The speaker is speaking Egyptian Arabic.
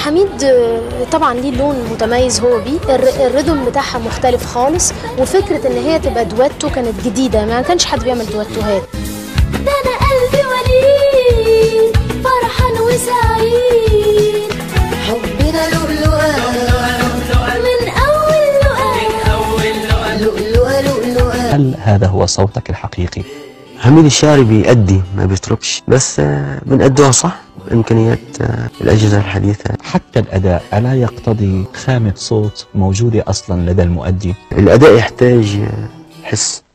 حميد آه، طبعا ليه لون متميز هو بيه الر- الريدم بتاعها مختلف خالص وفكره ان هي تبقى دويتو كانت جديده ما كانش حد بيعمل دويتوهات ده انا قلبي وليد فرحان وسعيد حبنا لؤلؤة من اول لؤلؤة لؤلؤة لؤلؤة هل هذا هو صوتك الحقيقي؟ حميد الشاعري بيأدي ما بيتركش بس آه، بنأدوها صح إمكانيات آه، الأجهزة الحديثة حتى الأداء ألا يقتضي خامة صوت موجودة أصلا لدى المؤدي؟ الأداء يحتاج آه، حس